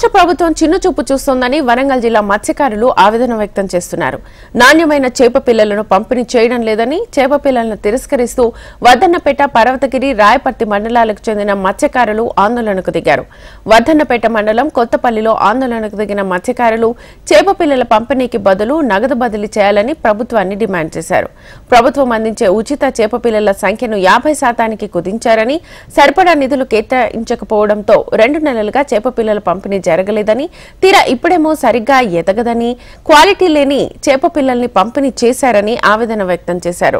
రాష్ట్ర ప్రభుత్వం చిన్న చూపు చూస్తోందని వరంగల్ జిల్లా మత్స్యకారులు ఆవేదన వ్యక్తం చేస్తున్నారు నాణ్యమైన చేప పిల్లలను పంపిణీ చేయడం లేదని చేప పిల్లలను తిరస్కరిస్తూ వద్దన్నపేట పర్వతగిరి రాయపర్తి మండలాలకు చెందిన మత్స్యకారులు ఆందోళనకు దిగారు వద్దన్నపేట మండలం కొత్తపల్లిలో ఆందోళనకు దిగిన మత్స్యకారులు చేప పిల్లల పంపిణీకి బదులు నగదు బదిలీ చేయాలని ప్రభుత్వాన్ని డిమాండ్ చేశారు ప్రభుత్వం అందించే ఉచిత చేప పిల్లల సంఖ్యను యాభై శాతానికి కుదించారని సరిపడా నిధులు కేటాయించకపోవడంతో రెండు నెలలుగా చేప పిల్లల పంపిణీ జరగలేదని తీరా ఇప్పుడేమో సరిగ్గా ఎదగదని క్వాలిటీ లేని చేప పిల్లల్ని పంపిణీ చేశారని ఆవేదన వ్యక్తం చేశారు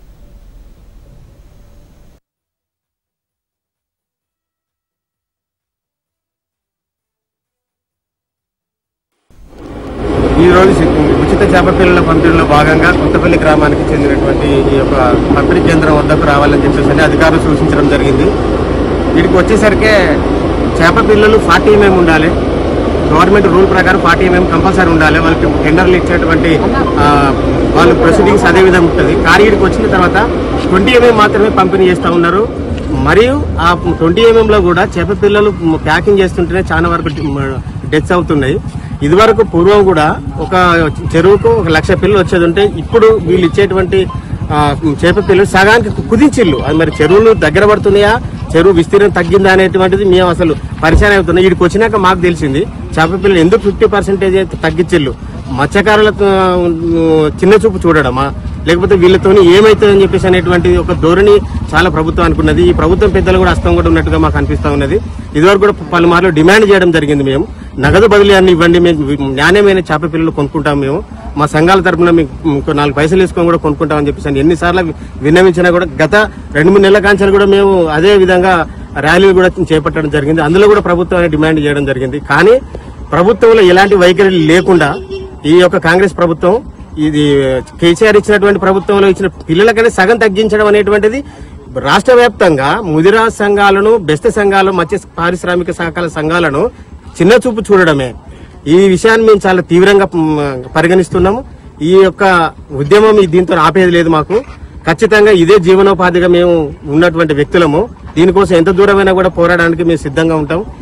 ఈ రోజు సి- ఉచిత చేప పిల్లల పంపిణీలో భాగంగా కొత్తపల్లి గ్రామానికి చెందినటువంటి ఈ యొక్క పంపిణీ కేంద్రం వద్దకు రావాలని చెప్పేసి అధికారులు సూచించడం జరిగింది వీటికి వచ్చేసరికి చేప పిల్లలు ఫార్టీ ఎంఎం ఉండాలి గవర్నమెంట్ రూల్ ప్రకారం ఫార్టీ ఎంఎం కంపల్సరీ ఉండాలి వాళ్ళకి టెండర్లు ఇచ్చేటువంటి ఆ, వాళ్ళ ప్రొసీడింగ్స్ అదే విధంగా ఉంటుంది కానీ వీడికి వచ్చిన తర్వాత ట్వంటీ ఎంఎం మాత్రమే పంపిణీ చేస్తూ ఉన్నారు మరియు ఆ ట్వంటీ ఎంఎంలో కూడా చేప పిల్లలు ప్యాకింగ్ చేస్తుంటేనే చాలా వరకు డెత్స్ అవుతున్నాయి ఇదివరకు పూర్వం కూడా ఒక చెరువుకు ఒక లక్ష పిల్లలు వచ్చేది ఉంటే ఇప్పుడు వీళ్ళు ఇచ్చేటువంటి ఆ, చేప పిల్లలు సగానికి కుదించిల్లు అది మరి చెరువులు దగ్గర పడుతున్నాయా చెరువు విస్తీర్ణం తగ్గిందా అనేటువంటిది మేము అసలు పరిచయం అవుతున్నాం వీడికి వచ్చినాక మాకు తెలిసింది చేప పిల్లలు ఎందుకు ఫిఫ్టీ పర్సెంటేజ్ తగ్గించిల్లు మత్స్యకారులకు ఆ, చిన్న చూపు చూడడమా లేకపోతే వీళ్ళతోని ఏమైతుందని చెప్పేసి అనేటువంటి ఒక ధోరణి చాలా ప్రభుత్వం అనుకున్నది ఈ ప్రభుత్వం పెద్దలు కూడా అస్తం కూడా ఉన్నట్టుగా మాకు అనిపిస్తా ఉన్నది ఇదివరకు కూడా పలుమార్లు డిమాండ్ చేయడం జరిగింది మేము నగదు బదిలీ అన్ని ఇవ్వండి మేము నాణ్యమైన చేప పిల్లలు కొనుక్కుంటాం మేము మా సంఘాల తరపున మీకు ఇంకో నాలుగు పైసలు వేసుకొని కూడా కొనుక్కుంటామని చెప్పేసి అని ఎన్నిసార్లు విన్నవించినా కూడా గత రెండు మూడు నెలల కాంచాలు కూడా మేము అదే విధంగా ర్యాలీలు కూడా చేపట్టడం జరిగింది అందులో కూడా ప్రభుత్వాన్ని డిమాండ్ చేయడం జరిగింది కానీ ప్రభుత్వంలో ఎలాంటి వైఖరి లేకుండా ఈ యొక్క కాంగ్రెస్ ప్రభుత్వం ఇది కేసీఆర్ ఇచ్చినటువంటి ప్రభుత్వంలో ఇచ్చిన పిల్లలకనే సగం తగ్గించడం అనేటువంటిది రాష్ట్ర వ్యాప్తంగా ముదిరా సంఘాలను బెస్ట్ సంఘాలు మత్స్య పారిశ్రామిక సహకార సంఘాలను చిన్న చూపు చూడడమే ఈ విషయాన్ని మేము చాలా తీవ్రంగా మ్, పరిగణిస్తున్నాము ఈ యొక్క ఉద్యమం ఈ దీంతో ఆపేది లేదు మాకు ఖచ్చితంగా ఇదే జీవనోపాధిగా మేము ఉన్నటువంటి వ్యక్తులము దీనికోసం ఎంత దూరమైనా కూడా పోరాడడానికి మేము సిద్ధంగా ఉంటాం